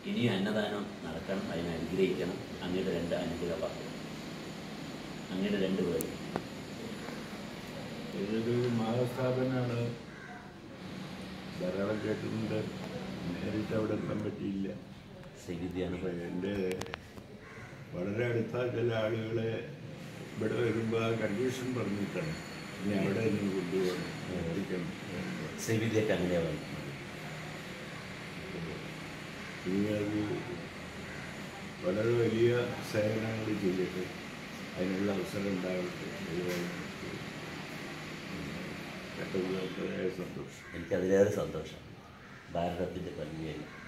ഇനിയും അന്നദാനം നടക്കണം അതിനെ അനുഗ്രഹിക്കണം അങ്ങയുടെ രണ്ട് അനുഗ്രഹ അങ്ങയുടെ രണ്ട് പേര് ഇതൊരു മഹാസ്ഥാപനമാണ് ധാരാളം കേട്ടിട്ടുണ്ട് നേരിട്ട് അവിടെ എത്താൻ പറ്റിയില്ല ശ്രീവിദ്യാണ് അപ്പോൾ എൻ്റെ വളരെ അടുത്ത ചില ആളുകളെ ഇവിടെ വരുമ്പോൾ ആ കണ്ടീഷൻ പറഞ്ഞിട്ടാണ് ഇനി അവിടെ നിന്ന് കൊണ്ടുപോകണം എത്തിക്കണം ശ്രീവിദ്യക്ക് അങ്ങനെ വേണം ഇനി അത് വളരെ വലിയ സേവനങ്ങൾ ചെയ്യട്ടെ അതിനുള്ള അവസരം ഉണ്ടാവട്ടെ ദൈവം കേട്ടത് വളരെ സന്തോഷം എനിക്കതിലേറെ സന്തോഷം ഭാരതത്തിൻ്റെ ഭംഗിയായി